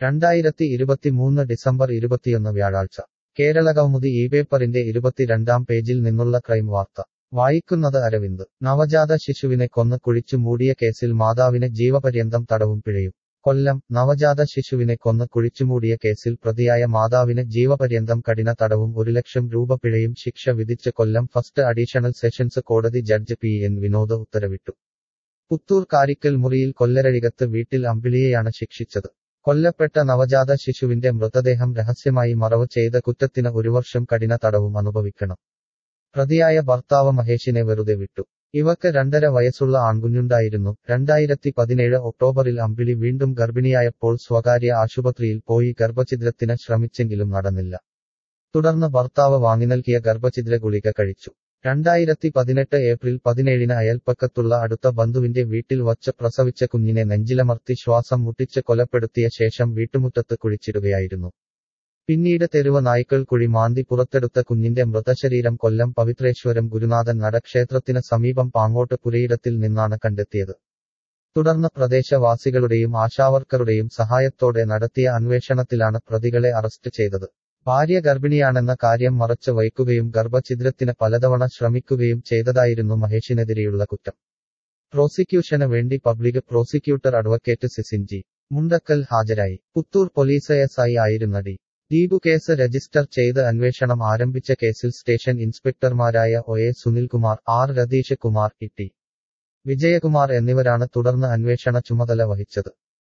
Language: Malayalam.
രണ്ടായിരത്തി ഇരുപത്തിമൂന്ന് ഡിസംബർ ഇരുപത്തിയൊന്ന് വ്യാഴാഴ്ച കേരളകൗമുദി ഈ പേപ്പറിന്റെ ഇരുപത്തിരണ്ടാം പേജിൽ നിന്നുള്ള ക്രൈം വാർത്ത വായിക്കുന്നത് അരവിന്ദ് നവജാത ശിശുവിനെ കൊന്ന് കുഴിച്ചു മൂടിയ കേസിൽ മാതാവിന് ജീവപര്യന്തം തടവും പിഴയും കൊല്ലം നവജാത ശിശുവിനെ കൊന്ന് കുഴിച്ചുമൂടിയ കേസിൽ പ്രതിയായ മാതാവിന് ജീവപര്യന്തം കഠിന തടവും ഒരു ലക്ഷം രൂപ പിഴയും ശിക്ഷ വിധിച്ച് കൊല്ലം ഫസ്റ്റ് അഡീഷണൽ സെഷൻസ് കോടതി ജഡ്ജ് പി എൻ വിനോദ് ഉത്തരവിട്ടു പുത്തൂർ കാരിക്കൽ മുറിയിൽ കൊല്ലരഴികത്ത് വീട്ടിൽ അമ്പിളിയെയാണ് ശിക്ഷിച്ചത് കൊല്ലപ്പെട്ട നവജാത ശിശുവിന്റെ മൃതദേഹം രഹസ്യമായി മറവ് ചെയ്ത കുറ്റത്തിന് ഒരു വർഷം കഠിന തടവും അനുഭവിക്കണം പ്രതിയായ ഭർത്താവ് മഹേഷിനെ വെറുതെ വിട്ടു ഇവക്ക് രണ്ടര വയസ്സുള്ള ആൺകുഞ്ഞുണ്ടായിരുന്നു രണ്ടായിരത്തി പതിനേഴ് ഒക്ടോബറിൽ അമ്പിളി വീണ്ടും ഗർഭിണിയായപ്പോൾ സ്വകാര്യ ആശുപത്രിയിൽ പോയി ഗർഭഛിദ്രത്തിന് ശ്രമിച്ചെങ്കിലും നടന്നില്ല തുടർന്ന് ഭർത്താവ് വാങ്ങി നൽകിയ ഗർഭഛിദ്ര ഗുളിക കഴിച്ചു രണ്ടായിരത്തി പതിനെട്ട് ഏപ്രിൽ പതിനേഴിന് അയൽപ്പക്കത്തുള്ള അടുത്ത ബന്ധുവിന്റെ വീട്ടിൽ വച്ച് പ്രസവിച്ച കുഞ്ഞിനെ നെഞ്ചിലമർത്തി ശ്വാസം മുട്ടിച്ച് കൊലപ്പെടുത്തിയ ശേഷം വീട്ടുമുറ്റത്ത് കുഴിച്ചിടുകയായിരുന്നു പിന്നീട് തെരുവ് നായ്ക്കൾ കുഴി മാന്തി പുറത്തെടുത്ത കുഞ്ഞിന്റെ മൃതശരീരം കൊല്ലം പവിത്രേശ്വരം ഗുരുനാഥൻ നടക്ഷേത്രത്തിന് സമീപം പാങ്ങോട്ട് പുരയിടത്തിൽ നിന്നാണ് കണ്ടെത്തിയത് തുടർന്ന് പ്രദേശവാസികളുടെയും ആശാവർക്കറുടെയും സഹായത്തോടെ നടത്തിയ അന്വേഷണത്തിലാണ് പ്രതികളെ അറസ്റ്റ് ചെയ്തത് ഭാര്യ ഗർഭിണിയാണെന്ന കാര്യം മറച്ചു വയ്ക്കുകയും ഗർഭഛിദ്രത്തിന് പലതവണ ശ്രമിക്കുകയും ചെയ്തതായിരുന്നു മഹേഷിനെതിരെയുള്ള കുറ്റം പ്രോസിക്യൂഷന് വേണ്ടി പബ്ലിക് പ്രോസിക്യൂട്ടർ അഡ്വക്കേറ്റ് സിസിൻജി മുണ്ടക്കൽ ഹാജരായി പുത്തൂർ പോലീസ് എസ് ഐ ആയിരുന്ന ഡി ദീപു കേസ് രജിസ്റ്റർ ചെയ്ത് അന്വേഷണം ആരംഭിച്ച കേസിൽ സ്റ്റേഷൻ ഇൻസ്പെക്ടർമാരായ O A Sunilkumar R Ratheesh Kumar E T Vijayakumar എന്നിവരാണ് തുടർന്ന് അന്വേഷണ ചുമതല വഹിച്ചത്